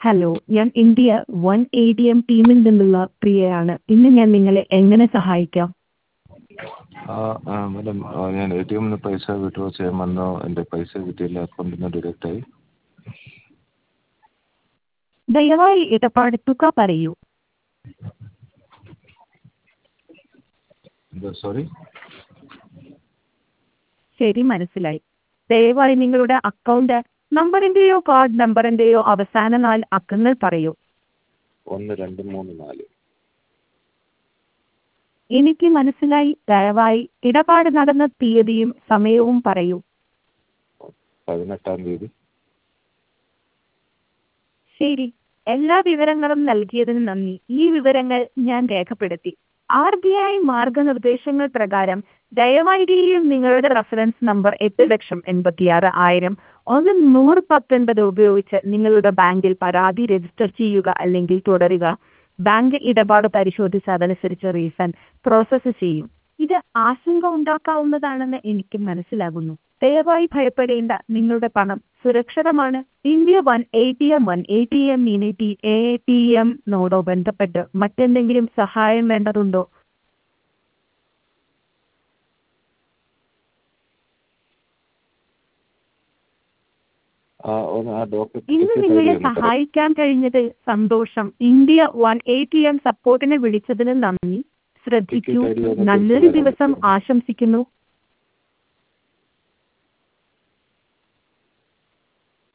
Hello ഞാൻ India one A T M ടീമിൽ നിന്നുള്ള പ്രിയയാണ് ഇന്ന് ഞാൻ നിങ്ങളെ എങ്ങനെ സഹായിക്കാം ആ ആ മാഡം ഞാൻ എ ടി എമ്മിൽ നിന്ന് പൈസ വിഡ്രോ ചെയ്യാൻ വന്നു എൻ്റെ പൈസ കിട്ടിയില്ല അക്കൗണ്ടിൽ നിന്ന് ഡിഡക്റ്റ് ആയി ദയവായി ഇടപാട് തുക പറയൂ എന്താ സോറി ശരി മനസ്സിലായി ദയവായി നിങ്ങളുടെ അക്കൗണ്ട് നമ്പറിൻ്റെയോ കാർഡ് നമ്പറിൻ്റെയോ അവസാന നാല് അക്കങ്ങൾ പറയൂ ഒന്ന് രണ്ട് മൂന്ന് നാല് എനിക്ക് മനസ്സിലായി ദയവായി ഇടപാട് നടന്ന തീയതിയും സമയവും പറയൂ പതിനെട്ടാം തീയതി ശരി എല്ലാ വിവരങ്ങളും നൽകിയതിന് നന്ദി ഈ വിവരങ്ങൾ ഞാൻ രേഖപ്പെടുത്തി ആർ ബി ഐ മാർഗനിർദ്ദേശങ്ങൾ പ്രകാരം ദയവായി നിങ്ങളുടെ റഫറൻസ് നമ്പർ എട്ട് ലക്ഷം എൺപത്തിയാറ് ആയിരം ഒന്ന് നൂറ് പത്തൊൻപത് ഉപയോഗിച്ച് നിങ്ങളുടെ ബാങ്കിൽ പരാതി രജിസ്റ്റർ ചെയ്യുക അല്ലെങ്കിൽ തുടരുക ബാങ്ക് ഇടപാട് പരിശോധിച്ച് അതനുസരിച്ച് റീഫണ്ട് പ്രോസസ്സ് ചെയ്യും ഇത് ആശങ്ക ഉണ്ടാക്കാവുന്നതാണെന്ന് എനിക്ക് മനസ്സിലാകുന്നു ദയവായി ഭയപ്പെടേണ്ട നിങ്ങളുടെ പണം സുരക്ഷിതമാണ് India one A T M one A T M mini T A T M നോടോ ബന്ധപ്പെട്ട് മറ്റെന്തെങ്കിലും സഹായം വേണ്ടതുണ്ടോ ആ ഒന്ന് ആ ഡോക്ടർ ഇന്ന് നിങ്ങളെ സഹായിക്കാൻ കഴിഞ്ഞത് സന്തോഷം India one A T M സപ്പോർട്ടിനെ വിളിച്ചതിന് നന്ദി ശ്രദ്ധിക്കൂ ടിക്കറ്റ് ഐ ഡി ഒന്ന് നല്ലൊരു കൊടുത്തു തരാൻ ദിവസം പറ്റുമോ? ആശംസിക്കുന്നു